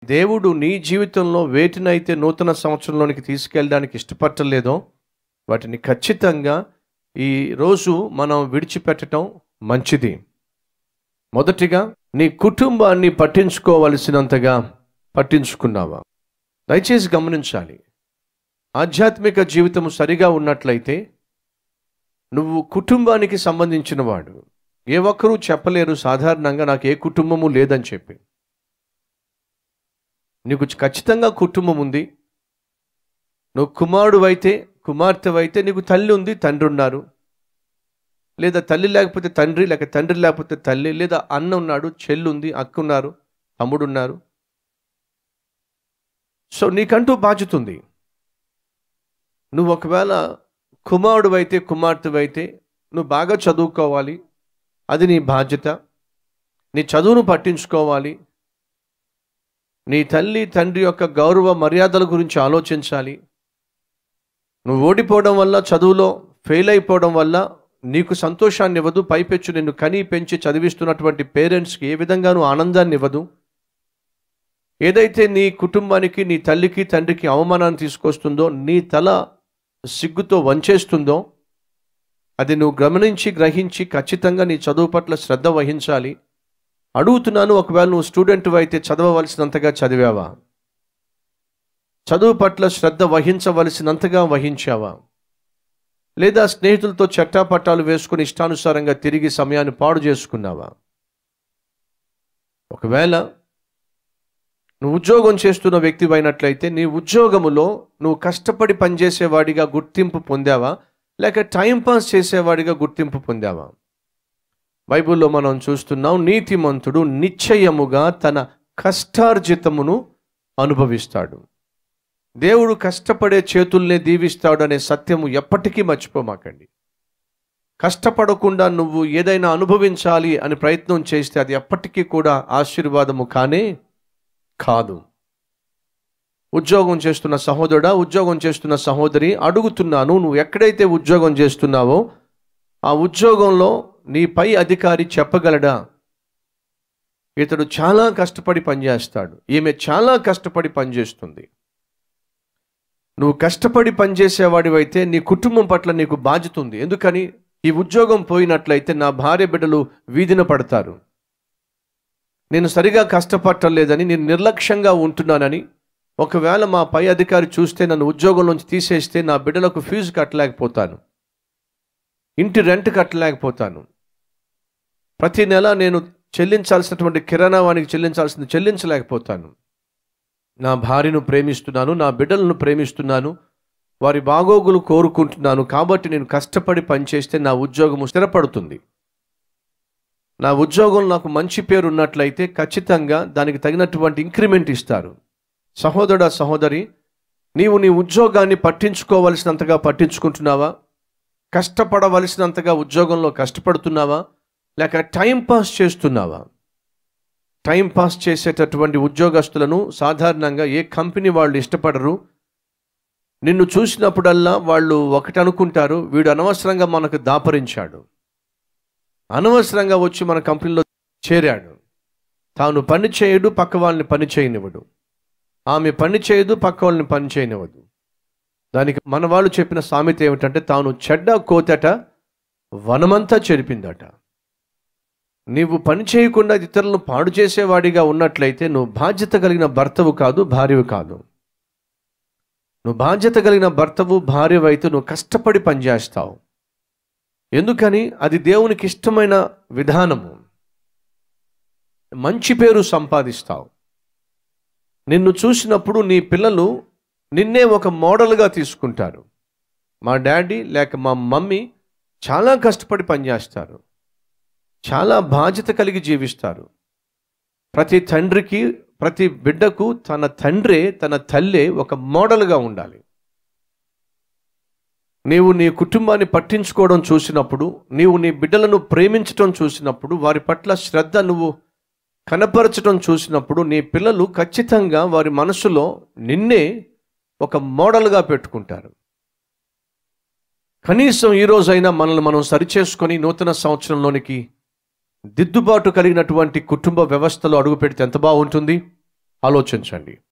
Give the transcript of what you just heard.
దేవుడు నీ జీవితంలో వేటినైతే నూతన సంవత్సరంలోనికి తీసుకెళ్ళడానికి ఇష్టపడలేదో వాటిని ఖచ్చితంగా ఈ రోజు మనం విడిచిపెట్టడం మంచిది మొదటిగా నీ కుటుంబాన్ని పట్టించుకోవలసినంతగా పట్టించుకున్నావా దయచేసి గమనించాలి ఆధ్యాత్మిక జీవితం సరిగా ఉన్నట్లయితే నువ్వు కుటుంబానికి సంబంధించిన వాడు ఏ ఒక్కరూ చెప్పలేరు సాధారణంగా నాకు ఏ కుటుంబము లేదని చెప్పి నీకు ఖచ్చితంగా కుటుంబం ఉంది నువ్వు కుమారుడు అయితే కుమార్తె అయితే నీకు తల్లి ఉంది తండ్రి ఉన్నారు లేదా తల్లి లేకపోతే తండ్రి లేక తండ్రి లేకపోతే తల్లి లేదా అన్న ఉన్నాడు చెల్లి ఉంది అక్క ఉన్నారు తమ్ముడు ఉన్నారు సో నీకంటూ బాధ్యత ఉంది నువ్వు ఒకవేళ కుమారుడు అయితే కుమార్తె అయితే నువ్వు బాగా చదువుకోవాలి అది నీ బాధ్యత నీ చదువును పట్టించుకోవాలి నీ తల్లి తండ్రి యొక్క గౌరవ మర్యాదల గురించి ఆలోచించాలి నువ్వు ఓడిపోవడం వల్ల చదువులో ఫెయిల్ అయిపోవడం వల్ల నీకు సంతోషాన్ని ఇవ్వదు పైపెచ్చు నిన్ను కని పెంచి చదివిస్తున్నటువంటి పేరెంట్స్కి ఏ విధంగానూ ఆనందాన్ని ఇవ్వదు ఏదైతే నీ కుటుంబానికి నీ తల్లికి తండ్రికి అవమానాన్ని తీసుకొస్తుందో నీ తల సిగ్గుతో వంచేస్తుందో అది నువ్వు గమనించి గ్రహించి ఖచ్చితంగా నీ చదువు పట్ల శ్రద్ధ వహించాలి అడుగుతున్నాను ఒకవేళ నువ్వు స్టూడెంట్ అయితే చదవవలసినంతగా చదివావా చదువు పట్ల శ్రద్ధ వహించవలసినంతగా వహించావా లేదా స్నేహితులతో చట్టాపట్టాలు వేసుకుని ఇష్టానుసారంగా తిరిగి సమయాన్ని పాడు చేసుకున్నావా ఒకవేళ నువ్వు ఉద్యోగం చేస్తున్న వ్యక్తి అయినట్లయితే నీ ఉద్యోగములో నువ్వు కష్టపడి పనిచేసేవాడిగా గుర్తింపు పొందావా లేక టైంపాస్ చేసేవాడిగా గుర్తింపు పొందావా బైబిల్లో మనం చూస్తున్నాం నీతిమంతుడు నిశ్చయముగా తన కష్టార్జితమును అనుభవిస్తాడు దేవుడు కష్టపడే చేతుల్నే దీవిస్తాడు అనే సత్యము ఎప్పటికీ మర్చిపోమాకండి కష్టపడకుండా నువ్వు ఏదైనా అనుభవించాలి అని ప్రయత్నం చేస్తే అది ఎప్పటికీ కూడా ఆశీర్వాదము కానే కాదు ఉద్యోగం చేస్తున్న సహోదరుడా ఉద్యోగం చేస్తున్న సహోదరి అడుగుతున్నాను నువ్వు ఎక్కడైతే ఉద్యోగం చేస్తున్నావో ఆ ఉద్యోగంలో నీ పై అధికారి చెప్పగలడా ఇతడు చాలా కష్టపడి పనిచేస్తాడు ఈమె చాలా కష్టపడి పనిచేస్తుంది నువ్వు కష్టపడి పనిచేసేవాడివైతే నీ కుటుంబం పట్ల నీకు బాధ్యత ఉంది ఎందుకని ఈ ఉద్యోగం పోయినట్లయితే నా భార్య బిడ్డలు వీధిన పడతారు నేను సరిగా కష్టపడలేదని నేను నిర్లక్ష్యంగా ఉంటున్నానని ఒకవేళ మా పై అధికారి చూస్తే నన్ను ఉద్యోగం నుంచి తీసేస్తే నా బిడ్డలకు ఫీజు కట్టలేకపోతాను ఇంటి రెంట్ కట్టలేకపోతాను ప్రతి నెల నేను చెల్లించాల్సినటువంటి కిరాణా వానికి చెల్లించాల్సింది చెల్లించలేకపోతాను నా భార్యను ప్రేమిస్తున్నాను నా బిడ్డలను ప్రేమిస్తున్నాను వారి బాగోగులు కోరుకుంటున్నాను కాబట్టి నేను కష్టపడి పనిచేస్తే నా ఉద్యోగము స్థిరపడుతుంది నా ఉద్యోగం నాకు మంచి పేరు ఉన్నట్లయితే ఖచ్చితంగా దానికి తగినటువంటి ఇంక్రిమెంట్ ఇస్తారు సహోదరుడా సహోదరి నీవు నీ ఉద్యోగాన్ని పట్టించుకోవలసినంతగా పట్టించుకుంటున్నావా కష్టపడవలసినంతగా ఉద్యోగంలో కష్టపడుతున్నావా లేక టైం పాస్ చేస్తున్నావా టైం పాస్ చేసేటటువంటి ఉద్యోగస్తులను సాధారణంగా ఏ కంపెనీ వాళ్ళు ఇష్టపడరు నిన్ను చూసినప్పుడల్లా వాళ్ళు ఒకటి అనుకుంటారు వీడు అనవసరంగా మనకు దాపరించాడు అనవసరంగా వచ్చి మన కంపెనీలో చేరాడు తాను పని చేయడు పక్క వాళ్ళని పని చేయనివ్వడు ఆమె పని చేయదు పక్క వాళ్ళని పని చేయనివ్వదు దానికి మన వాళ్ళు చెప్పిన సామెత ఏమిటంటే తాను చెడ్డ కోతట వనమంతా చెరిపిందట నీవు పని చేయకుండా ఇతరులను పాడు చేసేవాడిగా ఉన్నట్లయితే నువ్వు బాధ్యత కలిగిన భర్తవు కాదు భార్యవు కాదు నువ్వు బాధ్యత కలిగిన భర్తవు భార్యవు అయితే నువ్వు కష్టపడి పనిచేస్తావు ఎందుకని అది దేవునికి ఇష్టమైన విధానము మంచి పేరు సంపాదిస్తావు నిన్ను చూసినప్పుడు నీ పిల్లలు నిన్నే ఒక మోడల్గా తీసుకుంటారు మా డాడీ లేక మా మమ్మీ చాలా కష్టపడి పనిచేస్తారు చాలా బాధ్యత కలిగి జీవిస్తారు ప్రతి తండ్రికి ప్రతి బిడ్డకు తన తండ్రే తన తల్లే ఒక మోడల్గా ఉండాలి నీవు నీ కుటుంబాన్ని పట్టించుకోవడం చూసినప్పుడు నీవు నీ బిడ్డలను ప్రేమించడం చూసినప్పుడు వారి పట్ల శ్రద్ధ నువ్వు కనపరచడం చూసినప్పుడు నీ పిల్లలు ఖచ్చితంగా వారి మనసులో నిన్నే ఒక మోడల్గా పెట్టుకుంటారు కనీసం ఈ రోజైనా మనల్ని మనం సరిచేసుకొని నూతన సంవత్సరంలోనికి దిద్దుబాటు కలిగినటువంటి కుటుంబ వ్యవస్థలో అడుగు పెడితే ఎంత బాగుంటుంది ఆలోచించండి